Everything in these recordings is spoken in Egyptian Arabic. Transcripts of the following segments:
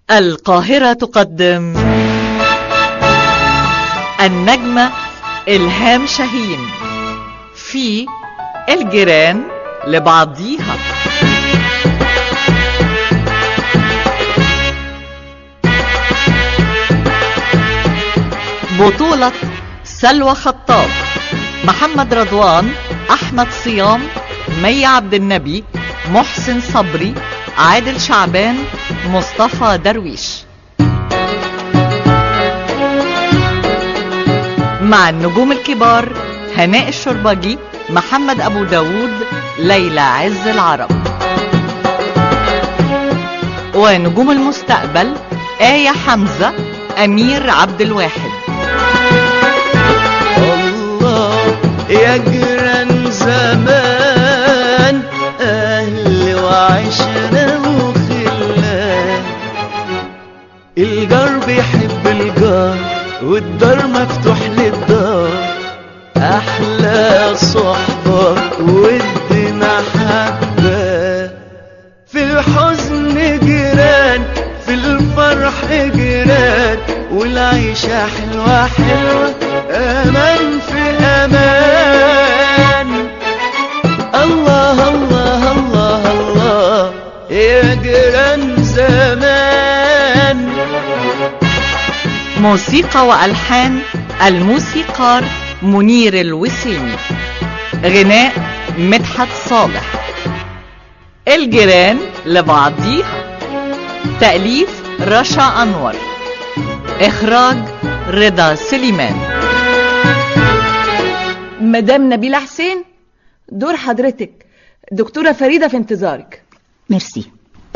القاهرة تقدم النجمة إلهام شاهين في الجيران لبعضيها بطولة سلوى خطاب محمد رضوان أحمد صيام مي عبد النبي محسن صبري عادل شعبان مصطفى درويش مع النجوم الكبار هناء الشربجي محمد أبو داود ليلى عز العرب ونجوم المستقبل آية حمزة أمير عبد الواحد الله يا جيران زمان أهل وعشرة وخلان الجار بيحب الجار والدار مفتوح للدار أحلى صحبة ودنا حبة في الحزن جيران في الفرح جيران والعيشة حلوة حلوة أمان في أمان الله الله الله الله يا جيران زمان موسيقى وألحان الموسيقار منير الوسيمي غناء مدحت صالح الجيران لبعضيها تأليف رشا أنور إخراج رضا سليمان مدام نبيلة حسين دور حضرتك دكتورة فريدة في انتظارك ميرسي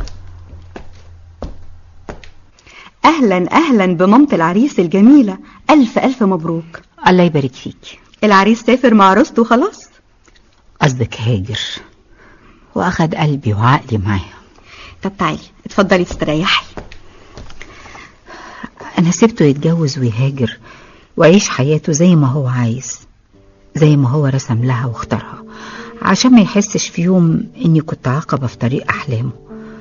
اهلا اهلا بمامة العريس الجميلة الف الف مبروك الله يبارك فيك العريس سافر مع عروسته خلاص قصدك هاجر واخد قلبي وعقلي معاه طب تعالي اتفضلي تستريحي انا سبته يتجوز ويهاجر ويعيش حياته زي ما هو عايز زي ما هو رسم لها واختارها عشان ما يحسش في يوم اني كنت عقبة في طريق احلامه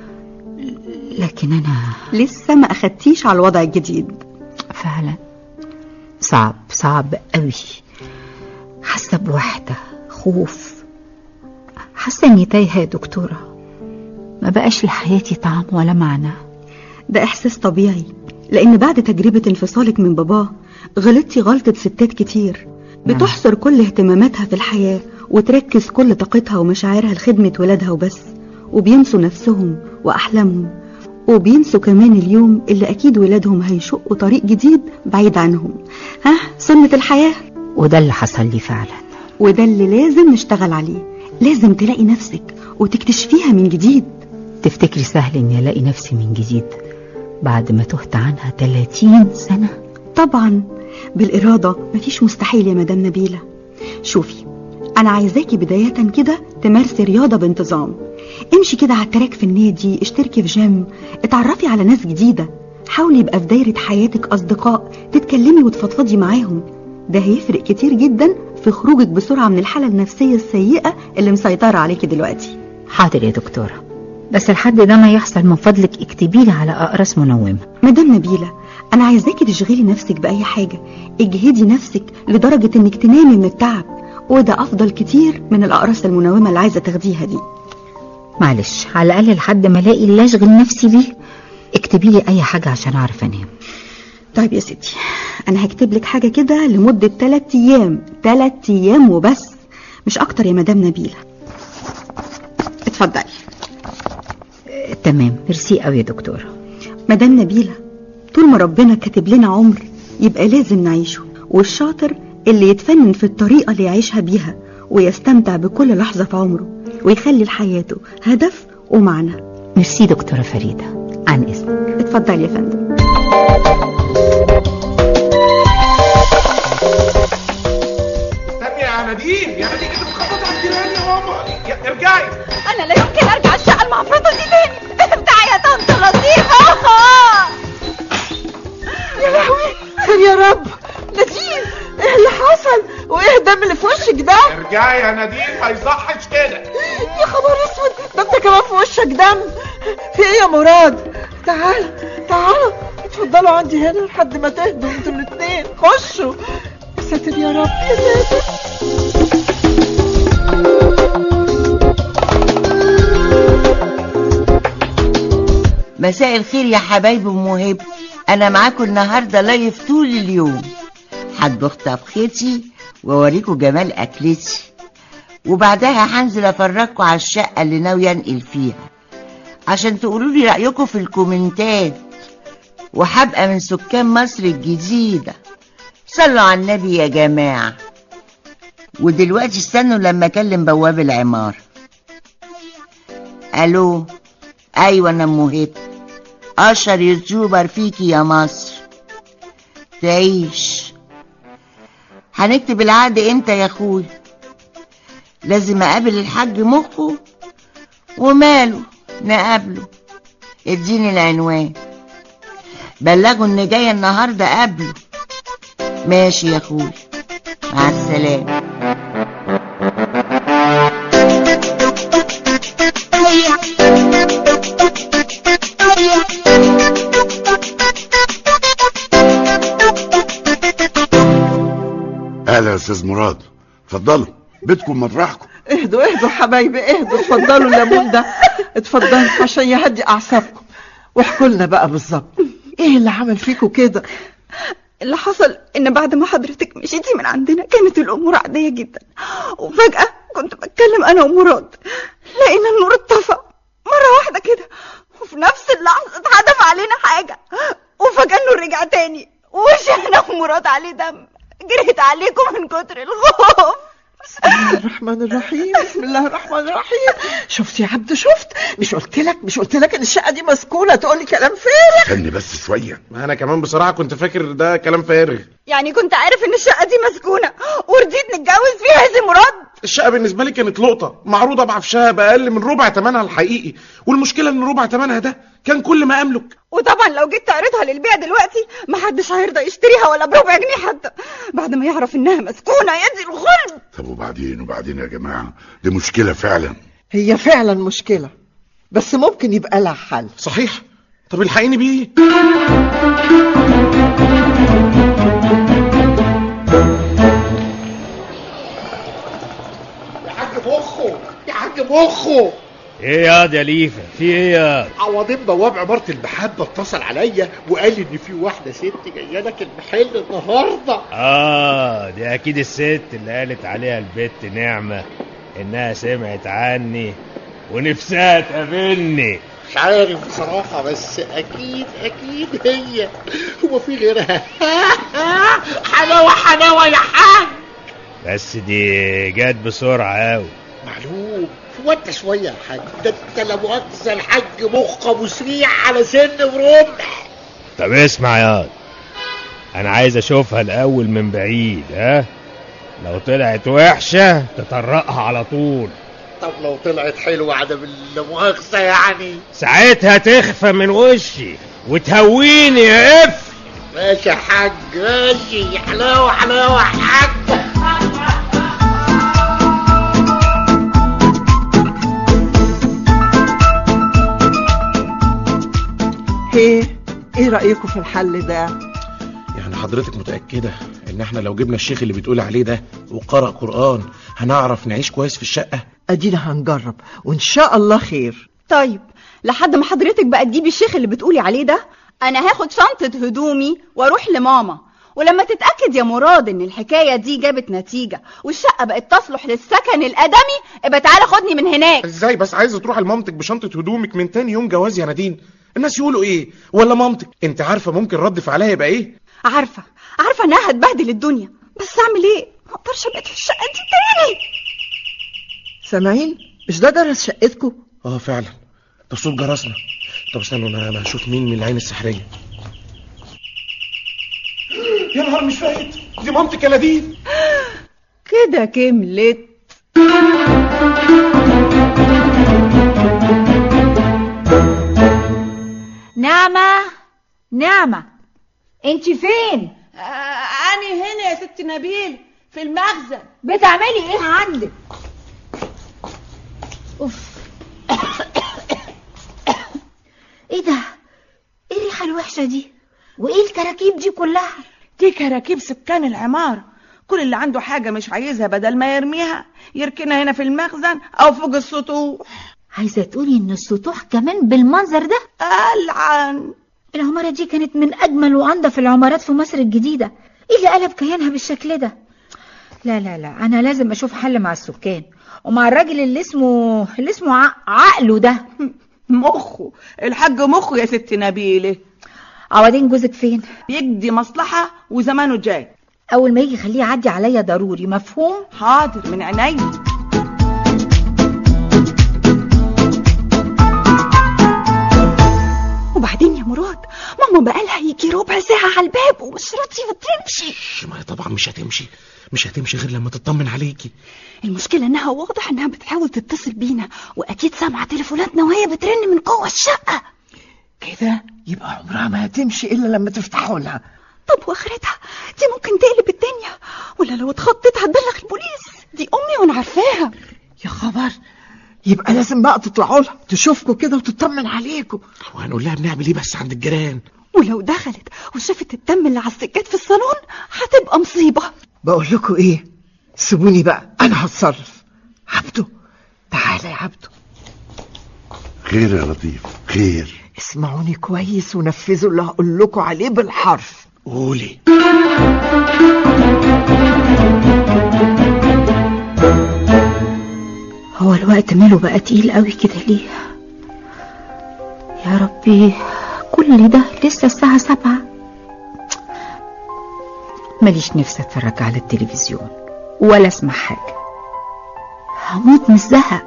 لكن انا لسه ما اخدتيش على الوضع الجديد فعلا صعب صعب قوي حاسه بوحده خوف حاسه اني تايهه يا دكتوره ما بقاش لحياتي طعم ولا معنى ده احساس طبيعي لان بعد تجربة انفصالك من باباه غلطتي غلطة ستات كتير بتحصر كل اهتماماتها في الحياة وتركز كل طاقتها ومشاعرها لخدمة ولادها وبس وبينسوا نفسهم وأحلامهم وبينسوا كمان اليوم اللي أكيد ولادهم هيشقوا طريق جديد بعيد عنهم ها سنة الحياة وده اللي حصل لي فعلا وده اللي لازم نشتغل عليه لازم تلاقي نفسك وتكتشفيها من جديد تفتكري سهل اني الاقي نفسي من جديد بعد ما تهت عنها 30 سنه طبعا بالإرادة مفيش مستحيل يا مدام نبيلة شوفي أنا عايزاكي بداية كده تمارسي رياضة بانتظام امشي كده على التراك في النادي اشتركي في جيم اتعرفي على ناس جديدة حاولي يبقى في دايرة حياتك أصدقاء تتكلمي وتفضفضي معاهم ده هيفرق كتير جدا في خروجك بسرعة من الحالة النفسية السيئة اللي مسيطرة عليكي دلوقتي حاضر يا دكتوره بس لحد ده ما يحصل من فضلك اكتبي لي على اقراص منومه مدام نبيلة أنا عايزاكي تشغلي نفسك بأي حاجة اجهدي نفسك لدرجة إنك تنامي من التعب وده أفضل كتير من الأقراص المنومة اللي عايزة تاخديها دي معلش على الاقل لحد ما الاقي اللي اشغل نفسي بيه اكتبي لي اي حاجه عشان اعرف انام طيب يا ستي أنا هكتب لك حاجة كده لمدة تلات أيام تلات أيام وبس مش أكتر يا مدام نبيلة اتفضلي آه، تمام ميرسي قوي يا دكتوره مدام نبيلة طول ما ربنا كاتب لنا عمر يبقى لازم نعيشه والشاطر اللي يتفنن في الطريقة اللي يعيشها بيها ويستمتع بكل لحظة في عمره ويخلي لحياته هدف ومعنى ميرسي دكتوره فريده عن اذنك اتفضلي يا فندم استني يا نادين يا نادين انت بتخبطي على الجيران يا ماما يا- ارجعي انا لا يمكن ارجع الشقه المعفرطه دي تاني افتحي يا طنط لطيفه يا لهوي خير يا رب نسيم ايه اللي حصل وايه الدم اللي في وشك ده ارجعي يا نادين ما يصحش كده يا خبر اسود ده انت كمان في وشك دم في ايه يا مراد تعال تعال اتفضلوا عندي هنا لحد ما تهدوا انتوا الاثنين خشوا يا ساتر يا رب يا ساتر مساء الخير يا حبايبي ومهب انا معاكم النهارده لايف طول اليوم هطبخ طبختي واوريكم جمال اكلتي وبعدها هنزل افرجكم على الشقه اللي ناويه انقل فيها عشان تقولوا لي رايكم في الكومنتات وهبقى من سكان مصر الجديده صلوا على النبي يا جماعه ودلوقتي استنوا لما اكلم بواب العماره الو ايوه انا مهب اشهر يوتيوبر فيكي يا مصر تعيش هنكتب العقد امتى يا اخوي لازم اقابل الحاج مخه وماله نقابله اديني العنوان بلغوا ان جايه النهارده قبله ماشي يا اخوي مع السلامه اهلا يا استاذ مراد اتفضلوا بيتكم مطرحكم اهدوا اهدوا حبايبي اهدوا اتفضلوا الليمون ده اتفضلوا عشان يهدي اعصابكم واحكوا لنا بقى بالظبط ايه اللي عمل فيكم كده اللي حصل ان بعد ما حضرتك مشيتي من عندنا كانت الامور عاديه جدا وفجاه كنت بتكلم انا ومراد لقينا النور اتطفى مره واحده كده وفي نفس اللحظه اتحدف علينا حاجه وفجاه النور رجع تاني ووش انا ومراد عليه دم جريت عليكم من كتر الخوف بسم الله الرحمن الرحيم بسم الله الرحمن الرحيم شفت يا عبد شفت مش قلت لك مش قلت لك ان الشقه دي مسكونه تقول لي كلام فارغ استني بس شويه ما انا كمان بصراحه كنت فاكر ده كلام فارغ يعني كنت عارف ان الشقه دي مسكونه ورضيت نتجوز فيها يا سي مراد الشقه بالنسبه لي كانت لقطه معروضه بعفشها باقل من ربع ثمنها الحقيقي والمشكله ان ربع ثمنها ده كان كل ما املك وطبعا لو جيت تعرضها للبيع دلوقتي محدش هيرضى يشتريها ولا بربع جنيه حتى بعد ما يعرف انها مسكونه يا دي الغلب طب وبعدين وبعدين يا جماعه دي مشكله فعلا هي فعلا مشكله بس ممكن يبقى لها حل صحيح طب الحقيني بيه يا حاج مخه يا حاج مخه ايه يا واد يا ليفا في ايه يا عوضين بواب عمارة المحبة اتصل عليا وقال لي ان في واحدة ست جاية لك المحل النهاردة اه دي اكيد الست اللي قالت عليها البت نعمة انها سمعت عني ونفسها تقابلني مش عارف بصراحة بس اكيد اكيد هي هو في غيرها حلاوة حلاوة يا حاج بس دي جت بسرعة قوي معلوم هو انت شوية يا حاج ده انت لا مؤاخذة الحاج مخ ابو سريع على سن ورمح طب اسمع يا واد انا عايز اشوفها الاول من بعيد ها لو طلعت وحشة تطرقها على طول طب لو طلعت حلوة عدم المؤاخذة يعني ساعتها تخفى من وشي وتهويني يا اف ماشي يا حاج ماشي حلاوة حلاوة يا حاج ايه ايه رايكم في الحل ده يعني حضرتك متاكده ان احنا لو جبنا الشيخ اللي بتقول عليه ده وقرأ قرآن هنعرف نعيش كويس في الشقه ادينا هنجرب وان شاء الله خير طيب لحد ما حضرتك بقى تجيبي الشيخ اللي بتقولي عليه ده انا هاخد شنطة هدومي واروح لماما ولما تتأكد يا مراد ان الحكاية دي جابت نتيجة والشقة بقت تصلح للسكن الآدمي ابقى تعالى خدني من هناك ازاي بس عايزه تروح لمامتك بشنطه هدومك من تاني يوم جواز يا نادين الناس يقولوا ايه ولا مامتك انت عارفه ممكن رد فعلها يبقى ايه عارفة عارفة انها هتبهدل الدنيا بس اعمل ايه ما اقدرش ابقى في الشقة دي تاني سامعين مش ده جرس شقتكم اه فعلا ده صوت جرسنا طب استنوا انا انا هشوف مين من العين السحريه يا نهار مش فايت دي مامتك يا نادين كده كملت نعمة نعمة انت فين أنا هنا يا ست نبيل في المخزن بتعملي ايه عندك أوف ايه ده الوحشة دي وايه الكراكيب دي كلها دي كراكيب سكان العمارة كل اللي عنده حاجة مش عايزها بدل ما يرميها يركنها هنا في المخزن أو فوق السطوح عايزة تقولي ان السطوح كمان بالمنظر ده ألعن العمارة دي كانت من اجمل وانضف العمارات في مصر الجديدة ايه اللي قلب كيانها بالشكل ده لا لا لا انا لازم اشوف حل مع السكان ومع الراجل اللي اسمه اللي اسمه ع- عقله ده مخه الحاج مخه يا ست نبيلة عوضين جوزك فين يجدي مصلحة وزمانه جاي اول ما يجي خليه يعدي عليا ضروري مفهوم حاضر من عينيا وبعدين يا مراد ماما بقالها يجي ربع ساعة على الباب ومش راضية تمشي شش، ما هي طبعا مش هتمشي مش هتمشي غير لما تطمن عليكي المشكلة انها واضح انها بتحاول تتصل بينا واكيد سامعة تليفوناتنا وهي بترن من جوه الشقة كده يبقى عمرها ما هتمشي الا لما تفتحوا لها طب واخرتها دي ممكن تقلب الدنيا ولا لو اتخطت هتبلغ البوليس دي امي وانا عارفاها يا خبر يبقى لازم بقى تطلعوا لها تشوفكوا كده وتطمن عليكم وهنقول لها بنعمل ايه بس عند الجيران ولو دخلت وشافت الدم اللي على السجاد في الصالون هتبقى مصيبة بقول لكم ايه سيبوني بقى انا هتصرف عبده تعالى يا عبده خير يا لطيف خير اسمعوني كويس ونفذوا اللي هقول لكم عليه بالحرف قولي هو الوقت ماله بقى تقيل قوي كده ليه يا ربي كل ده لسه الساعة سبعة ماليش نفسي اتفرج على التلفزيون ولا اسمع حاجة هموت من الزهق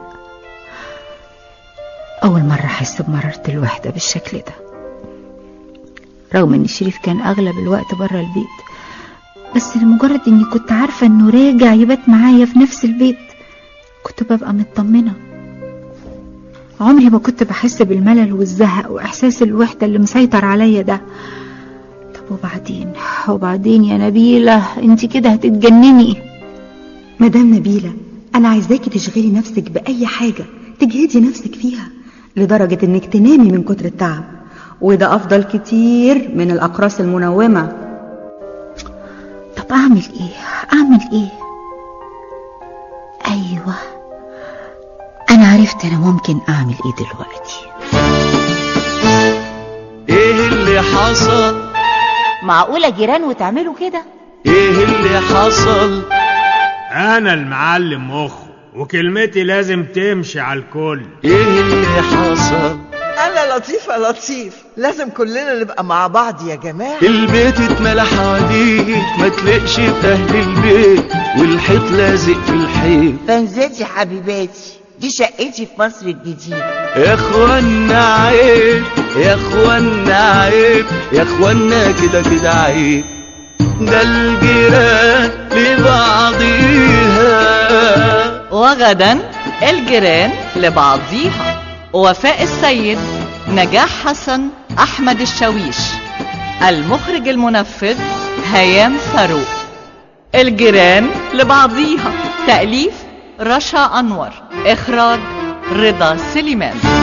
أول مرة أحس بمرارة الوحدة بالشكل ده رغم إن شريف كان أغلب الوقت برا البيت بس لمجرد إني كنت عارفة إنه راجع يبات معايا في نفس البيت كنت ببقى مطمنة عمري ما كنت بحس بالملل والزهق وإحساس الوحدة اللي مسيطر عليا ده طب وبعدين وبعدين يا نبيلة انت كده هتتجنني مدام نبيلة أنا عايزاكي تشغلي نفسك بأي حاجة تجهدي نفسك فيها لدرجة إنك تنامي من كتر التعب وده أفضل كتير من الأقراص المنومة طب أعمل إيه أعمل إيه أيوة أنا عرفت أنا ممكن أعمل إيه دلوقتي ايه اللي حصل معقولة جيران وتعملوا كده ايه اللي حصل انا المعلم مخه وكلمتي لازم تمشي على الكل ايه اللي حصل انا لطيف يا لطيف لازم كلنا نبقى مع بعض يا جماعة البيت اتملى حواديت ما تلاقش في اهل البيت والحيط لازق في الحيط فانزتي حبيباتي دي شقتي في مصر الجديدة يا اخوانا عيب يا اخوانا عيب يا اخوانا كده كده عيب ده الجيران لبعضيها وغدا الجيران لبعضيها وفاء السيد نجاح حسن أحمد الشاويش المخرج المنفذ هيام فاروق الجيران لبعضيها تأليف رشا أنور إخراج رضا سليمان